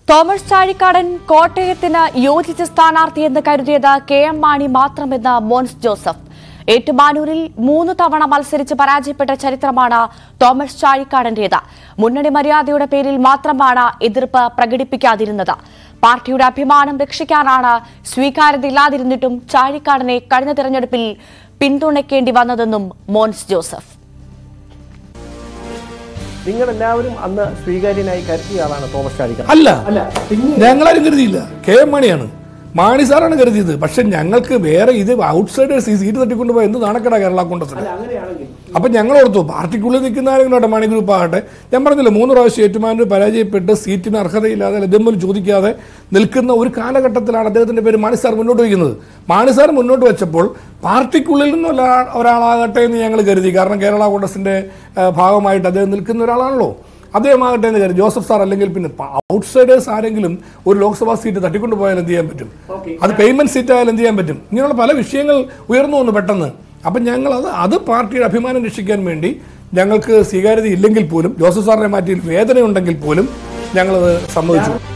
Thomas Chazhikadan കോട്ടയത്തിന് യോജിച്ച സ്ഥാനാർത്ഥിയെന്ന് കരുതിയത് കെ എം മാണി മാത്രമെന്ന് മോൻസ് ജോസഫ് ഏറ്റുമാനൂരിൽ മൂന്ന് തവണ മത്സരിച്ച് പരാജയപ്പെട്ട ചരിത്രമാണ് തോമസ് ചാഴിക്കാടന്റേത് മുന്നണി മര്യാദയുടെ പേരിൽ മാത്രമാണ് എതിർപ്പ് പ്രകടിപ്പിക്കാതിരുന്നത് പാർട്ടിയുടെ അഭിമാനം രക്ഷിക്കാനാണ് സ്വീകാര്യതയില്ലാതിരുന്നിട്ടും ചാഴിക്കാടനെ കഴിഞ്ഞ തെരഞ്ഞെടുപ്പിൽ പിന്തുണയ്ക്കേണ്ടി വന്നതെന്നും മോൻസ് ജോസഫ് നിങ്ങളെല്ലാവരും അന്ന് സ്വീകാര്യനായി കരുതിയ ആളാണ് തോമസ് ചാഴിക്കാടൻ അല്ല അല്ല പിന്നെ ഞങ്ങളാരും കരുതിയില്ല കെ എം മാണിയാണ് മാണി സാറാണ് കരുതിയത് പക്ഷെ ഞങ്ങൾക്ക് വേറെ ഇത് ഔട്ട്സൈഡേഴ്സ് ഈ സീറ്റ് തട്ടിക്കൊണ്ടുപോയി എന്ത് നാണക്കേടാ കേരള കോൺഗ്രസിന് അല്ല അങ്ങനെയാണെങ്കിൽ അപ്പൊ ഞങ്ങൾ ഓർത്തു പാർട്ടിക്കുള്ളിൽ നിൽക്കുന്ന ആരെങ്കിലും ആട്ടെ മാണി ഗ്രൂപ്പ് ആകട്ടെ ഞാൻ പറഞ്ഞില്ല മൂന്ന് പ്രാവശ്യം ഏറ്റുമാനൂർ പരാജയപ്പെട്ട് സീറ്റിന് അർഹതയില്ലാതെ ലഭ്യം ചോദിക്കാതെ നിൽക്കുന്ന ഒരു കാലഘട്ടത്തിലാണ് അദ്ദേഹത്തിന്റെ പേര് മാണി സാർ മുന്നോട്ട് വയ്ക്കുന്നത് മാണി സാർ മുന്നോട്ട് വെച്ചപ്പോൾ പാർട്ടിക്കുള്ളിൽ നിന്ന് ഒരാ- ഒരാളാകട്ടെ എന്ന് ഞങ്ങൾ കരുതി കാരണം കേരള കോൺഗ്രസിന്റെ ആ, ഭാഗമായിട്ട് അദ്ദേഹം നിൽക്കുന്ന ഒരാളാണല്ലോ അദ്ദേഹമാകട്ടെ എന്ന് കരുതി ജോസഫ് സാർ അല്ലെങ്കിൽ പിന്നെ ഔട്ട്സൈഡേഴ്സ് ആരെങ്കിലും ഒരു ലോക്സഭാ സീറ്റ് തട്ടിക്കൊണ്ടു പോയാൽ എന്ത് ചെയ്യാൻ പറ്റും അത് പേയ്മെന്റ് സീറ്റ് ആയാലും എന്ത് ചെയ്യാൻ പറ്റും ഇങ്ങനെയുള്ള പല വിഷയങ്ങൾ ഉയർന്നു വന്നു പെട്ടെന്ന് അപ്പം ഞങ്ങൾ അത് അത് പാർട്ടിയുടെ അഭിമാനം രക്ഷിക്കാൻ വേണ്ടി ഞങ്ങൾക്ക് സ്വീകാര്യത ഇല്ലെങ്കിൽ പോലും ജോസഫ് സാറിനെ മാറ്റി വേദനയുണ്ടെങ്കിൽ പോലും ഞങ്ങളത് സമ്മതിച്ചു